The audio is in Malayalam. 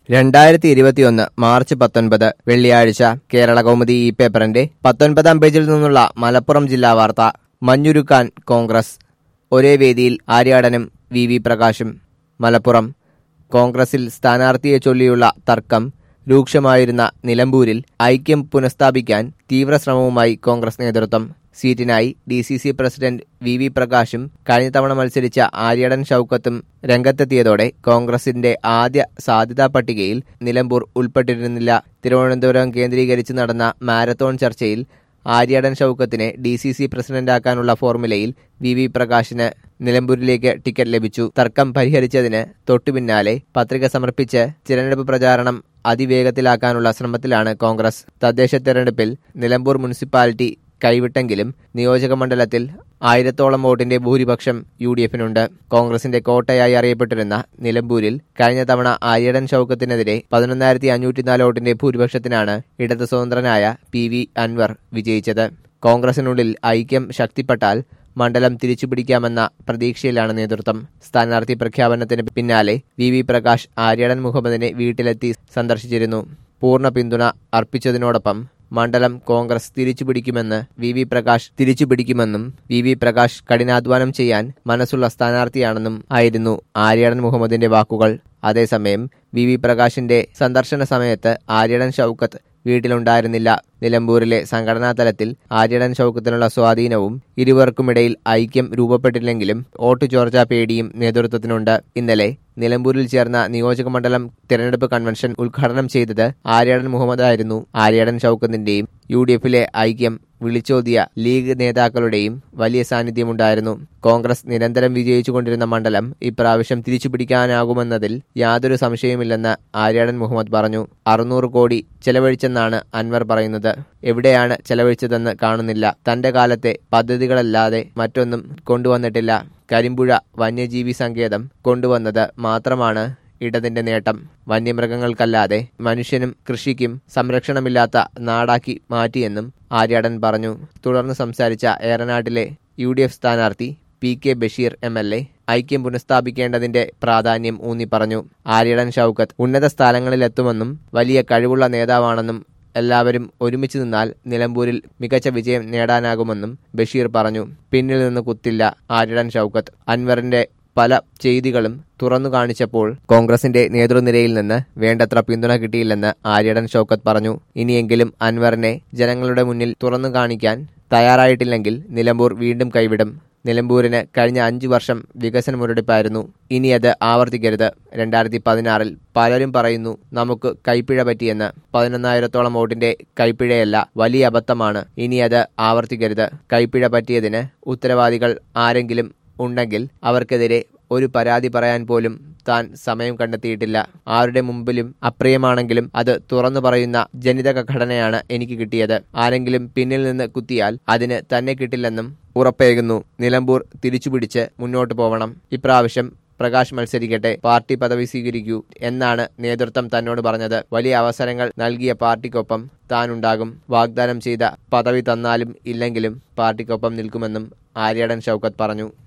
രണ്ടായിരത്തി ഇരുപത്തിയൊന്ന് മാർച്ച് പത്തൊൻപത് വെള്ളിയാഴ്ച കേരള കൗമുദി ഈ പേപ്പറിന്റെ പത്തൊൻപതാം പേജിൽ നിന്നുള്ള മലപ്പുറം ജില്ലാ വാർത്ത മഞ്ഞുരുക്കാൻ കോൺഗ്രസ് ഒരേ വേദിയിൽ ആര്യാടനും വി വി പ്രകാശും മലപ്പുറം കോൺഗ്രസിൽ സ്ഥാനാർത്ഥിയെ ചൊല്ലിയുള്ള തർക്കം രൂക്ഷമായിരുന്ന നിലമ്പൂരിൽ ഐക്യം പുനഃസ്ഥാപിക്കാൻ തീവ്ര ശ്രമവുമായി കോൺഗ്രസ് നേതൃത്വം സീറ്റിനായി D C C president V V പ്രകാശും കഴിഞ്ഞ തവണ മത്സരിച്ച ആര്യടൻ ഷൌക്കത്തും രംഗത്തെത്തിയതോടെ കോൺഗ്രസിന്റെ ആദ്യ സാധ്യതാ പട്ടികയിൽ നിലമ്പൂർ ഉൾപ്പെട്ടിരുന്നില്ല തിരുവനന്തപുരം കേന്ദ്രീകരിച്ച് നടന്ന മാരത്തോൺ ചർച്ചയിൽ ആര്യാടൻ ഷൌക്കത്തിനെ ഡി സി സി പ്രസിഡന്റാക്കാനുള്ള ഫോർമുലയിൽ വി വി പ്രകാശിന് നിലമ്പൂരിലേക്ക് ടിക്കറ്റ് ലഭിച്ചു തർക്കം പരിഹരിച്ചതിന് തൊട്ടുപിന്നാലെ പത്രിക സമർപ്പിച്ച് തിരഞ്ഞെടുപ്പ് പ്രചാരണം അതിവേഗത്തിലാക്കാനുള്ള ശ്രമത്തിലാണ് കോൺഗ്രസ് തദ്ദേശ തെരഞ്ഞെടുപ്പിൽ നിലമ്പൂർ മുനിസിപ്പാലിറ്റി കൈവിട്ടെങ്കിലും നിയോജക മണ്ഡലത്തിൽ ആയിരത്തോളം വോട്ടിന്റെ ഭൂരിപക്ഷം യു ഡി എഫിനുണ്ട് കോൺഗ്രസിന്റെ കോട്ടയായി അറിയപ്പെട്ടിരുന്ന നിലമ്പൂരിൽ കഴിഞ്ഞ തവണ ആര്യടൻ ഷൌക്കത്തിനെതിരെ പതിനൊന്നായിരത്തി അഞ്ഞൂറ്റിനാല് വോട്ടിന്റെ ഭൂരിപക്ഷത്തിനാണ് ഇടത് സ്വതന്ത്രനായ പി വി അൻവർ വിജയിച്ചത് കോൺഗ്രസിനുള്ളിൽ ഐക്യം ശക്തിപ്പെട്ടാൽ മണ്ഡലം തിരിച്ചുപിടിക്കാമെന്ന പ്രതീക്ഷയിലാണ് നേതൃത്വം സ്ഥാനാർത്ഥി പ്രഖ്യാപനത്തിന് പിന്നാലെ വി വി പ്രകാശ് ആര്യടൻ മുഹമ്മദിനെ വീട്ടിലെത്തി സന്ദർശിച്ചിരുന്നു പൂർണ്ണ പിന്തുണ അർപ്പിച്ചതിനോടൊപ്പം മണ്ഡലം കോൺഗ്രസ് തിരിച്ചുപിടിക്കുമെന്ന് വി വി പ്രകാശ് തിരിച്ചുപിടിക്കുമെന്നും വി വി പ്രകാശ് കഠിനാധ്വാനം ചെയ്യാൻ മനസ്സുള്ള സ്ഥാനാർത്ഥിയാണെന്നും ആയിരുന്നു ആര്യടൻ മുഹമ്മദിന്റെ വാക്കുകൾ അതേസമയം വി വി പ്രകാശിന്റെ സന്ദർശന സമയത്ത് ആര്യടൻ ഷൌക്കത്ത് വീട്ടിലുണ്ടായിരുന്നില്ല നിലമ്പൂരിലെ സംഘടനാ തലത്തിൽ ആര്യടൻ ഷൌക്കത്തിനുള്ള സ്വാധീനവും ഇരുവർക്കുമിടയിൽ ഐക്യം രൂപപ്പെട്ടില്ലെങ്കിലും വോട്ട് ചോർച്ചാ പേടിയും നേതൃത്വത്തിനുണ്ട് ഇന്നലെ നിലമ്പൂരിൽ ചേർന്ന നിയോജക മണ്ഡലം തിരഞ്ഞെടുപ്പ് കൺവെൻഷൻ ഉദ്ഘാടനം ചെയ്തത് ആര്യാടൻ മുഹമ്മദ് ആയിരുന്നു ആര്യാടൻ ഷൌക്കത്തിന്റെയും യു ഡി എഫിലെ ഐക്യം വിളിച്ചോതിയ ലീഗ് നേതാക്കളുടെയും വലിയ സാന്നിധ്യമുണ്ടായിരുന്നു കോൺഗ്രസ് നിരന്തരം വിജയിച്ചുകൊണ്ടിരുന്ന മണ്ഡലം ഇപ്രാവശ്യം തിരിച്ചുപിടിക്കാനാകുമെന്നതിൽ യാതൊരു സംശയവുമില്ലെന്ന് ആര്യാടൻ മുഹമ്മദ് പറഞ്ഞു അറുന്നൂറ് കോടി ചെലവഴിച്ചെന്നാണ് അൻവർ പറയുന്നത് എവിടെയാണ് ചെലവഴിച്ചതെന്ന് കാണുന്നില്ല തന്റെ കാലത്തെ പദ്ധതികളല്ലാതെ മറ്റൊന്നും കൊണ്ടുവന്നിട്ടില്ല കരിമ്പുഴ വന്യജീവി സങ്കേതം കൊണ്ടുവന്നത് മാത്രമാണ് ഇടതിന്റെ നേട്ടം വന്യമൃഗങ്ങൾക്കല്ലാതെ മനുഷ്യനും കൃഷിക്കും സംരക്ഷണമില്ലാത്ത നാടാക്കി മാറ്റിയെന്നും ആര്യാടൻ പറഞ്ഞു തുടർന്ന് സംസാരിച്ച ഏറനാട്ടിലെ യു ഡി എഫ് സ്ഥാനാർത്ഥി P K Basheer M L A ഐക്യം പുനഃസ്ഥാപിക്കേണ്ടതിന്റെ പ്രാധാന്യം ഊന്നി പറഞ്ഞു ആര്യടൻ ഷൌക്കത്ത് ഉന്നത സ്ഥലങ്ങളിലെത്തുമെന്നും വലിയ കഴിവുള്ള നേതാവാണെന്നും എല്ലാവരും ഒരുമിച്ച് നിന്നാൽ നിലമ്പൂരിൽ മികച്ച വിജയം നേടാനാകുമെന്നും ബഷീർ പറഞ്ഞു പിന്നിൽ നിന്ന് കുത്തില്ല ആര്യടൻ ഷൌക്കത്ത് അൻവറിന്റെ പല ചെയ്തികളും തുറന്നു കാണിച്ചപ്പോൾ കോൺഗ്രസിന്റെ നേതൃനിരയിൽ നിന്ന് വേണ്ടത്ര പിന്തുണ കിട്ടിയില്ലെന്ന് ആര്യടൻ ഷൌക്കത്ത് പറഞ്ഞു ഇനിയെങ്കിലും അൻവറിനെ ജനങ്ങളുടെ മുന്നിൽ തുറന്നു കാണിക്കാൻ തയ്യാറായിട്ടില്ലെങ്കിൽ നിലമ്പൂർ വീണ്ടും കൈവിടും നിലമ്പൂരിന് കഴിഞ്ഞ അഞ്ചു വർഷം വികസന മുരടിപ്പായിരുന്നു ഇനി അത് ആവർത്തിക്കരുത് രണ്ടായിരത്തി പതിനാറിൽ പലരും പറയുന്നു നമുക്ക് കൈപ്പിഴ പറ്റിയെന്ന് പതിനൊന്നായിരത്തോളം വോട്ടിന്റെ കൈപ്പിഴയല്ല വലിയ അബദ്ധമാണ് ഇനി അത് ആവർത്തിക്കരുത് കൈപ്പിഴ പറ്റിയതിന് ഉത്തരവാദികൾ ആരെങ്കിലും ഉണ്ടെങ്കിൽ അവർക്കെതിരെ ഒരു പരാതി പറയാൻ പോലും താൻ സമയം കണ്ടെത്തിയിട്ടില്ല ആരുടെ മുമ്പിലും അപ്രിയമാണെങ്കിലും അത് തുറന്നു പറയുന്ന ജനിതക ഘടനയാണ് എനിക്ക് കിട്ടിയത് ആരെങ്കിലും പിന്നിൽ നിന്ന് കുത്തിയാൽ അതിന് തന്നെ കിട്ടില്ലെന്നും ഉറപ്പേകുന്നു നിലമ്പൂർ തിരിച്ചുപിടിച്ച് മുന്നോട്ട് പോവണം ഇപ്രാവശ്യം പ്രകാശ് മത്സരിക്കട്ടെ പാർട്ടി പദവി സ്വീകരിക്കൂ എന്നാണ് നേതൃത്വം തന്നോട് പറഞ്ഞത് വലിയ അവസരങ്ങൾ നൽകിയ പാർട്ടിക്കൊപ്പം താനുണ്ടാകും വാഗ്ദാനം ചെയ്ത പദവി തന്നാലും ഇല്ലെങ്കിലും പാർട്ടിക്കൊപ്പം നിൽക്കുമെന്നും ആര്യാടൻ ഷൌക്കത്ത് പറഞ്ഞു